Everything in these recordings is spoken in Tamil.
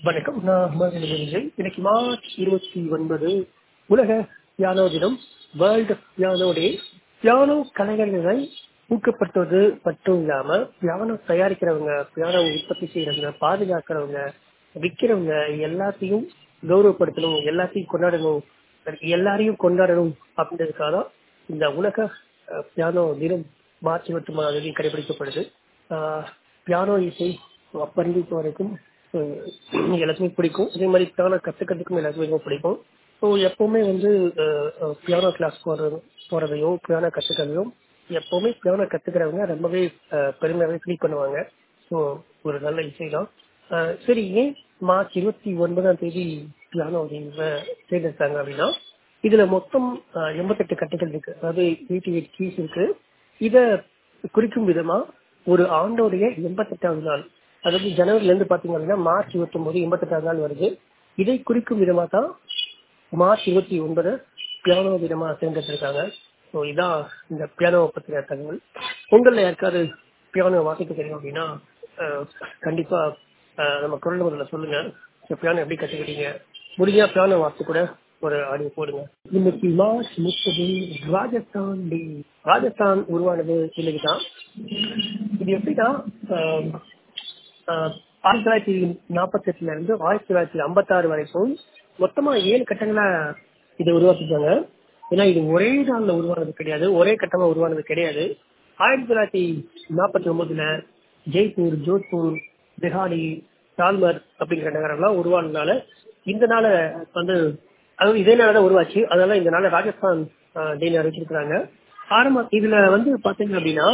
வணக்கம் நான் மகன் விஜய் இன்னைக்கு மார்ச் இருபத்தி ஒன்பது உலக பியானோ தினம் வேர்ல்டு பியானோ டே பியானோ கலைஞர்களை ஊக்கப்படுத்துவது மட்டும் இல்லாம பியானோ தயாரிக்கிறவங்க பியானோ உற்பத்தி செய்யறவங்க பாதுகாக்கிறவங்க விற்கிறவங்க எல்லாத்தையும் கௌரவப்படுத்தணும் எல்லாத்தையும் கொண்டாடணும் எல்லாரையும் கொண்டாடணும் அப்படின்றதுக்காக தான் இந்த உலக அஹ், பியானோ தினம் மார்ச் இருபத்தி மூணாம் தேதி கடைபிடிக்கப்படுது ஆஹ், பியானோ இசை அப்பறிந்து வரைக்கும் அஹ், எல்லாத்துக்குமே பிடிக்கும் அதே மாதிரி பியானோ கத்துக்கிறதுக்கும் எல்லாத்துக்குமே ரொம்ப பிடிக்கும் ஸோ எப்பவுமே வந்து பியானோ கிளாஸ் போறது போறதையும் பியானோ கத்துக்கிறதையும் எப்பவுமே பியானோ கத்துக்கிறவங்க ரொம்பவே அஹ், பெருமையாவே ஃபீல் பண்ணுவாங்க ஸோ ஒரு நல்ல இசை தான் அஹ், சரி ஏன் மார்ச் இருபத்தி ஒன்பதாம் தேதி பியானோ தேர்ந்தெடுத்தாங்க அப்படின்னா இதுல மொத்தம் அஹ், எண்பத்தெட்டு கட்டுகள் இருக்கு அதாவது எயிட்டி எயிட் கீஸ் இருக்கு இத குறிக்கும் விதமா ஒரு ஆண்டோடைய எண்பத்தெட்டாவது நாள் அதாவது ஜனவரில இருந்து பாத்தீங்க அப்படின்னா மார்ச் இருபத்தி ஒன்பது எண்பத்தெட்டாவது நாள் வருது இதை குறிக்கும் விதமா தான் மார்ச் இருபத்தி ஒன்பது பியானோ தினமா தேர்ந்தெடுத்திருக்காங்க ஸோ இதான் இந்த பியானோவை பத்தின தகவல் உங்களில் யாருக்காவது பியானோ வாசிக்க தெரியும் அப்படின்னா அஹ், கண்டிப்பா அஹ், நம்ம குரல் முதல்ல சொல்லுங்க இந்த பியானோ எப்படி கத்துக்கிட்டீங்க முடிஞ்சா பியானோ வாசி கூட ஒரு ஆடியோ போடுங்க இன்னைக்கு மார்ச் முப்பது ராஜஸ்தான் டே ராஜஸ்தான் உருவானது இன்னைக்கு தான் இது எப்படின்னா அஹ், ஆஹ் ஆயிரத்தி தொள்ளாயிரத்தி நாற்பத்தி எட்டுல இருந்து ஆயிரத்தி தொள்ளாயிரத்தி ஐம்பத்தாறு வரைக்கும் மொத்தமா ஏழு கட்டங்களா இதை உருவாக்கிட்டாங்க ஏன்னா இது ஒரே நாள்ல உருவானது கிடையாது ஒரே கட்டமா உருவானது கிடையாது ஆயிரத்தி தொள்ளாயிரத்தி நாற்பத்தி ஒன்பதுல ஜெய்ப்பூர் ஜோத்பூர் திஹாடி தால்மர் அப்படிங்கிற நகரம்லாம் உருவானதுனால இந்த நாளை வந்து அதாவது இதே நாள் தான் உருவாச்சு அதனால இந்த நாளை ராஜஸ்தான் டேன்னு அறிவிச்சிருக்கிறாங்க ஆரம்ப இதுல வந்து பாத்தீங்க அப்படின்னா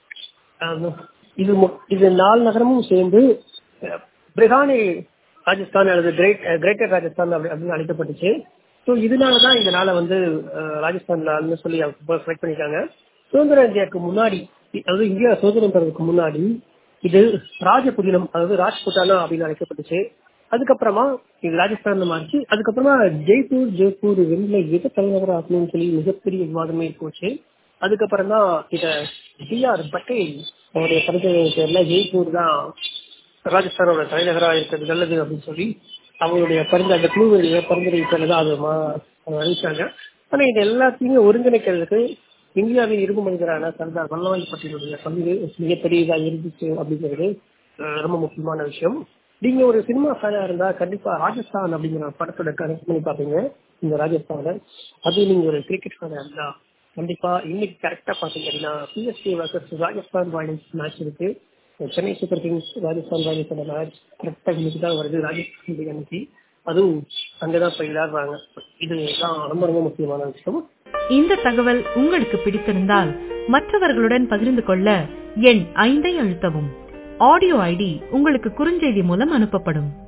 ஆமா. இது மொ- இது நாலு நகரமும் சேர்ந்து அஹ், பிரிகானி ராஜஸ்தான் அல்லது கிரேட் அஹ், கிரேட்டர் ராஜஸ்தான் அப்படி அப்படின்னு அழைக்கப்பட்டுச்சு ஸோ இதனால தான் இந்த நாளை வந்து அஹ், ராஜஸ்தான் நாள்னு சொல்லி செலக்ட் பண்ணிருக்காங்க சுதந்திர இந்தியாவுக்கு முன்னாடி அதாவது இந்தியா சுதந்திரம் பெறதுக்கு முன்னாடி இது ராஜபுதினம் அதாவது ராஜ்புட்டானா அப்படின்னு அழைக்கப்பட்டுச்சு அதுக்கப்புறமா இது ராஜஸ்தான் மாறிச்சு அதுக்கப்புறமா ஜெய்ப்பூர் ஜெய்ப்பூர் ரெண்டுல எது தலைநகரம் ஆகணும்னு சொல்லி மிகப்பெரிய விவாதமே போச்சு அதுக்கப்புறம் தான் இத பி ஆர் பட்டேல் அவருடைய பரிந்துரை பேர்ல ஜெய்ப்பூர் தான் ராஜஸ்தானோட தலைநகரா இருக்கிறது நல்லது அப்படின்னு சொல்லி அவங்களுடைய பரிந்து அந்த குழுவுடைய பரிந்துரை பேர்ல தான் அது மா- அவங்க அறிவிச்சாங்க ஆனா இது எல்லாத்தையுமே ஒருங்கிணைக்கிறதுக்கு இந்தியாவின் இரும்பு மனிதரான சர்தார் வல்லபாய் பட்டேலுடைய பங்கு மிகப்பெரியதா இருந்துச்சு அப்படிங்கிறது அஹ், ரொம்ப முக்கியமான விஷயம் நீங்க ஒரு சினிமா ஃபேனா இருந்தா கண்டிப்பா ராஜஸ்தான் அப்படிங்கிற ஒரு படத்தோட கனெக்ட் பண்ணி பாப்பீங்க இந்த ராஜஸ்தான அது நீங்க ஒரு கிரிக்கெட் ஃபேனா இருந்தா கண்டிப்பா இன்னைக்கு கரெக்டா பாத்தீங்க அப்படின்னா BSC versus Rajasthan Royals match இருக்கு சென்னை சூப்பர் கிங்ஸ் ராஜஸ்தான் ராயல்ஸோட மேட்ச் கரெக்டா இன்னைக்கு தான் வருது ராஜஸ்தான் அன்னைக்கு அதுவும் அங்கதான் போய் விளையாடுறாங்க இதுதான் ரொம்ப ரொம்ப முக்கியமான விஷயம் இந்த தகவல் உங்களுக்கு பிடித்திருந்தால் மற்றவர்களுடன் பகிர்ந்து கொள்ள எண் ஐந்தை அழுத்தவும் ஆடியோ ஐடி உங்களுக்கு குறுஞ்செய்தி மூலம் அனுப்பப்படும்